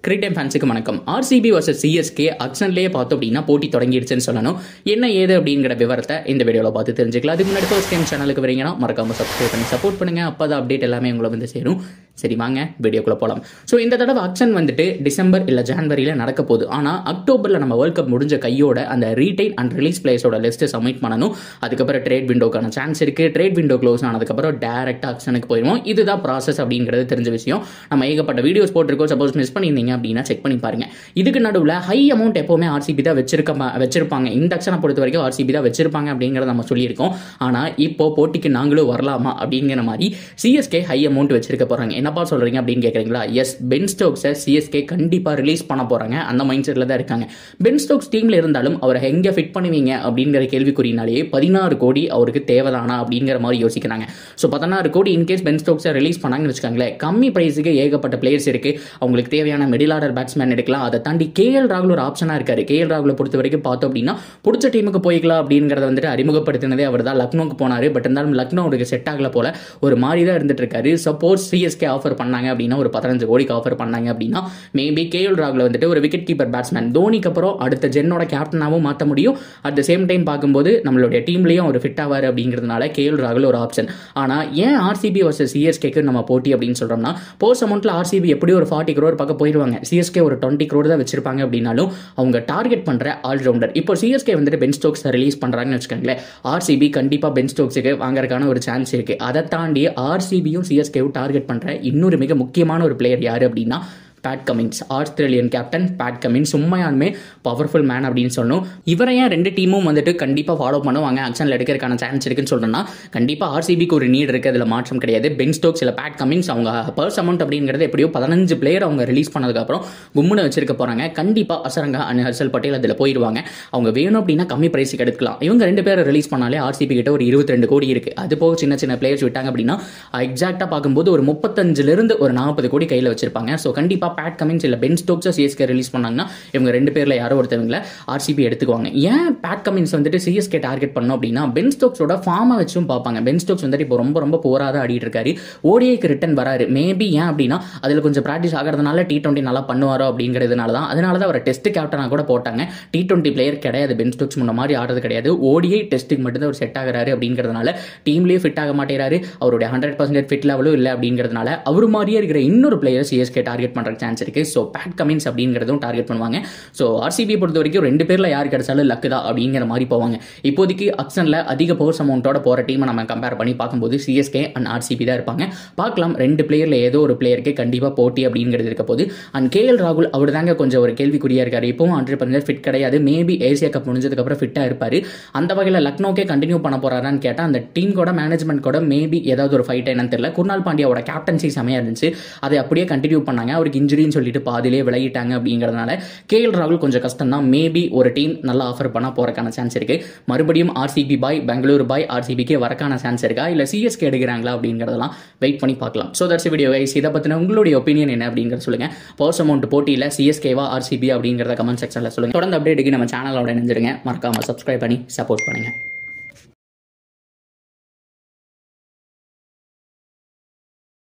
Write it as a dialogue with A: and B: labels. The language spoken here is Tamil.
A: கிரிக்கெட் ஃபேன்ஸுக்கு வணக்கம் ஆர்சிபி வர்சஸ் சிஎஸ்கே அக்ஷன்லேயே பார்த்தோம் அப்படின்னா போட்டி தொடங்கிடுச்சுன்னு சொல்லணும் என்ன ஏது அப்படிங்கிற விவரத்தை இந்த வீடியோவில் பார்த்து தெரிஞ்சுக்கலாம் அதுக்கு முன்னாடி ஃபர்ஸ்ட் டைம் சேனலுக்கு வரீங்கன்னா மறக்காம சப்ஸ்கிரைப் பண்ணி சப்போர்ட் பண்ணுங்க அப்போ தான் அப்டேட் எல்லாமே உங்களை வந்து சேரும் சரி வாங்க வீடியோக்குள்ள போகலாம் ஸோ இந்த தடவை அக்ஷன் வந்துட்டு டிசம்பர் இல்லை ஜான்வரியில் நடக்க போகுது ஆனால் அக்டோபரில் நம்ம வேர்ல்ட் கப் முடிஞ்ச கையோட அந்த ரீடைன் அண்ட் ரிலீஸ் பிளேஸோட லிஸ்ட்டை சப்மிட் பண்ணணும் அதுக்கப்புறம் ட்ரேட் விண்டோக்கான சான்ஸ் இருக்குது ட்ரேட் விண்டோ க்ளோஸ் ஆனதுக்கப்புறம் டேரெக்டாக அக்ஷனுக்கு போயிடுவோம் இதுதான் ப்ராசஸ் அப்படிங்கிறது தெரிஞ்ச விஷயம் நம்ம ஏகப்பட்ட வீடியோஸ் போட்டிருக்கோம் சப்போஸ் மிஸ் பண்ணியிருந்தீங்க அப்படின்னா செக் பண்ணி பாருங்க இதுக்கு நடுவில் ஹை அமௌண்ட் எப்போவுமே ஆர்சிபி தான் வச்சிருக்க வச்சிருப்பாங்க இந்த அக்ஷனை பொறுத்த வரைக்கும் ஆர்சிபி தான் வச்சிருப்பாங்க அப்படிங்கிறத நம்ம சொல்லியிருக்கோம் ஆனால் இப்போ போட்டிக்கு நாங்களும் வரலாமா அப்படிங்கிற மாதிரி சிஎஸ்கே ஹை அமௌண்ட் வச்சிருக்க போறாங்க என்னப்பா சொல்றீங்க அப்படின்னு கேட்குறீங்களா எஸ் பென் ஸ்டோக்ஸை சிஎஸ்கே கண்டிப்பாக ரிலீஸ் பண்ண போறாங்க அந்த மைண்ட் செட்டில் தான் இருக்காங்க பென் ஸ்டோக்ஸ் டீம்ல இருந்தாலும் அவரை எங்கே ஃபிட் பண்ணுவீங்க அப்படிங்கிற கேள்விக்குறினாலேயே பதினாறு கோடி அவருக்கு தேவைதானா அப்படிங்கிற மாதிரி யோசிக்கிறாங்க ஸோ பதினாறு கோடி இன்கேஸ் பென் ஸ்டோக்ஸை ரிலீஸ் பண்ணாங்கன்னு வச்சுக்கோங்களேன் கம்மி ப்ரைஸுக்கு ஏகப்பட்ட பிளேயர்ஸ் இருக்கு அவங்களுக்கு தேவையான மிடில் ஆர்டர் பேட்ஸ்மேன் எடுக்கலாம் அதை தாண்டி கேஎல் ராகுல் ஒரு ஆப்ஷனாக இருக்காரு கேஎல் ராகுலை பொறுத்த வரைக்கும் பார்த்தோம் அப்படின்னா பிடிச்ச டீமுக்கு போய்க்கலாம் அப்படிங்கிறத வந்துட்டு அறிமுகப்படுத்தினதே அவர் தான் லக்னோக்கு போனார் பட் இருந்தாலும் லக்னோ அவருக்கு செட் ஆகல போல ஒரு மாதிரி தான் இருந்துட்டு இருக்காரு சப்போஸ் சிஎஸ்கே ஆஃபர் பண்ணாங்க அப்படின்னா ஒரு பதினஞ்சு கோடிக்கு ஆஃபர் பண்ணாங்க அப்படின்னா மேபி கேஎல் ராகுல வந்துட்டு ஒரு விக்கெட் கீப்பர் பேட்ஸ்மேன் தோனிக்கு அப்புறம் அடுத்த ஜென்னோட கேப்டனாகவும் மாற்ற முடியும் அட் த சேம் டைம் பார்க்கும்போது நம்மளுடைய டீம்லேயும் அவர் ஃபிட் ஆவார் அப்படிங்கிறதுனால கேஎல் ராகுல் ஒரு ஆப்ஷன் ஆனால் ஏன் ஆர்சிபி வர்சஸ் சிஎஸ்கேக்கு நம்ம போட்டி அப்படின்னு சொல்கிறோம்னா போஸ்ட் அமௌண்ட்டில் ஆர்சிபி எப்படி ஒரு ஃபார்ட்டி க்ரோர் பக்கம் போயிடுவாங்க சிஎஸ்கே ஒரு டுவெண்ட்டி க்ரோர் தான் வச்சிருப்பாங்க அப்படின்னாலும் அவங்க டார்கெட் பண்ணுற ஆல்ரவுண்டர் இப்போ சிஎஸ்கே வந்துட்டு பென் ஸ்டோக்ஸ் ரிலீஸ் பண்ணுறாங்கன்னு வச்சுக்கோங்களேன் ஆர்சிபி கண்டிப்பாக பென் ஸ்டோக்ஸுக்கு வாங்குறதுக்கான ஒரு சான்ஸ் இருக்குது அதை தாண்டி ஆர்சிபியும் சிஎஸ்கேவும் டார்கெட் பண்ணுற இன்னொரு மிக முக்கியமான ஒரு பிளேயர் யார் அப்படின்னா Pat Cummins Australian captain Pat Cummins உண்மையாலுமே பவர்ஃபுல் மேன் அப்படின்னு சொல்லணும் இவரை ஏன் ரெண்டு டீமும் வந்துட்டு கண்டிப்பாக ஃபாலோ பண்ணுவாங்க ஆக்ஷனில் எடுக்கிறதுக்கான சான்ஸ் இருக்குன்னு சொல்கிறேன்னா கண்டிப்பாக ஆர்சிபிக்கு ஒரு நீட் இருக்குது அதில் மாற்றம் கிடையாது பென் ஸ்டோக்ஸ் இல்லை பேட் கமின்ஸ் அவங்க பர்ஸ் அமௌண்ட் அப்படிங்கிறது எப்படியோ பதினஞ்சு பிளேயர் அவங்க ரிலீஸ் பண்ணதுக்கப்புறம் கும்முன்னு வச்சிருக்க போகிறாங்க கண்டிப்பாக அசரங்கா அண்ட் ஹர்ஷல் பட்டேல் அதில் போயிடுவாங்க அவங்க வேணும் அப்படின்னா கம்மி ப்ரைஸுக்கு எடுக்கலாம் இவங்க ரெண்டு பேரை ரிலீஸ் பண்ணாலே ஆர்சிபி கிட்ட ஒரு இருபத்தி ரெண்டு கோடி இருக்குது அது போக சின்ன சின்ன பிளேயர்ஸ் விட்டாங்க அப்படின்னா எக்ஸாக்டாக பார்க்கும்போது ஒரு முப்பத்தஞ்சிலிருந்து ஒரு நாற்பது கோடி கையில் வச்சிருப்பாங்க ஸோ கண்டிப்பாக பேட் கமின்ஸ் இல்லை பென் ஸ்டோக்ஸை சிஎஸ்கே ரிலீஸ் பண்ணாங்கன்னா இவங்க ரெண்டு பேரில் யாரோ ஒருத்தவங்கள ஆர்சிபி எடுத்துக்குவாங்க ஏன் பேட் கமின்ஸ் வந்துட்டு சிஎஸ்கே டார்கெட் பண்ணோம் அப்படின்னா பென் ஸ்டோக்ஸோட ஃபார்மை வச்சும் பார்ப்பாங்க பென் ஸ்டோக்ஸ் வந்துட்டு இப்போ ரொம்ப ரொம்ப போராக தான் ஆடிட்டு இருக்காரு ஓடிஐக்கு ரிட்டன் வராரு மேபி ஏன் அப்படின்னா அதில் கொஞ்சம் ப்ராக்டிஸ் ஆகிறதுனால டி டுவெண்ட்டி நல்லா பண்ணுவாரோ அப்படிங்கிறதுனால தான் அதனால தான் அவரை டெஸ்ட் கேப்டனாக கூட போட்டாங்க டி டுவெண்ட்டி பிளேயர் கிடையாது பென் ஸ்டோக்ஸ் முன்ன மாதிரி ஆடுறது கிடையாது ஓடிஐ டெஸ்ட்டுக்கு மட்டும் தான் அவர் செட் ஆகிறாரு அப்படிங்கிறதுனால டீம்லேயே ஃபிட் ஆக மாட்டேறாரு அவருடைய ஹண்ட்ரட் பர்சன்டேஜ் ஃபிட் லெவலும் இல்லை அப்படிங்கிறதுனால அவர் மாதிரியே இருக்கிற இன்னொரு பிளேயர் சிஎஸ்கே டார்கெட் பண்ணுற சான்ஸ் இருக்கு ஸோ பேட் கமின்ஸ் அப்படிங்கிறதும் டார்கெட் பண்ணுவாங்க ஸோ ஆர்சிபி பொறுத்த வரைக்கும் ரெண்டு பேரில் யார் கிடைச்சாலும் லக்கு தான் அப்படிங்கிற மாதிரி போவாங்க இப்போதைக்கு அக்ஷனில் அதிக பவர்ஸ் அமௌண்ட்டோட போகிற டீமை நம்ம கம்பேர் பண்ணி பார்க்கும்போது சிஎஸ்கே அண்ட் ஆர்சிபி தான் இருப்பாங்க பார்க்கலாம் ரெண்டு பிளேயரில் ஏதோ ஒரு பிளேயருக்கு கண்டிப்பாக போட்டி அப்படிங்கிறது இருக்க போது அண்ட் கேஎல் ராகுல் அவர் தாங்க கொஞ்சம் ஒரு கேள்விக்குறியா இருக்காரு இப்போவும் ஹண்ட்ரட் பர்சன்ட் ஃபிட் கிடையாது மேபி ஏசியா கப் முடிஞ்சதுக்கப்புறம் ஃபிட்டாக இருப்பார் அந்த வகையில் லக்னோக்கே கண்டினியூ பண்ண போறாரான்னு கேட்டால் அந்த டீம் கூட மேனேஜ்மெண்ட் கூட மேபி ஏதாவது ஒரு ஃபைட் என்னன்னு தெரியல குர்னால் பாண்டியாவோட கேப்டன்சி செமையாக இருந்துச்சு அதை அப்படியே கண்டினியூ பண்ணாங்க அவருக்கு இன்ஜுரின்னு சொல்லிட்டு பாதிலே விலகிட்டாங்க அப்படிங்கிறதுனால கேஎல் ராகுல் கொஞ்சம் கஷ்டம் தான் மேபி ஒரு டீம் நல்லா ஆஃபர் பண்ண போறக்கான சான்ஸ் இருக்கு மறுபடியும் ஆர்சிபி பாய் பெங்களூர் பாய் ஆர்சிபிக்கே வரக்கான சான்ஸ் இருக்கா இல்லை சிஎஸ்கே எடுக்கிறாங்களா அப்படிங்கிறதெல்லாம் வெயிட் பண்ணி பார்க்கலாம் ஸோ தட்ஸ் வீடியோ கைஸ் இதை பற்றின உங்களுடைய ஒப்பீனியன் என்ன அப்படிங்கிறத சொல்லுங்க பர்ஸ் அமௌண்ட் போட்டியில் சிஎஸ்கேவா ஆர்சிபி அப்படிங்கிறத கமெண்ட் செக்ஷனில் சொல்லுங்க தொடர்ந்து அப்டேட்டுக்கு நம்ம சேனலோட இணைஞ்சிருங்க மறக்காம சப்ஸ்கிரைப் பண்ணி சப்போர்ட் பண்ணுங்க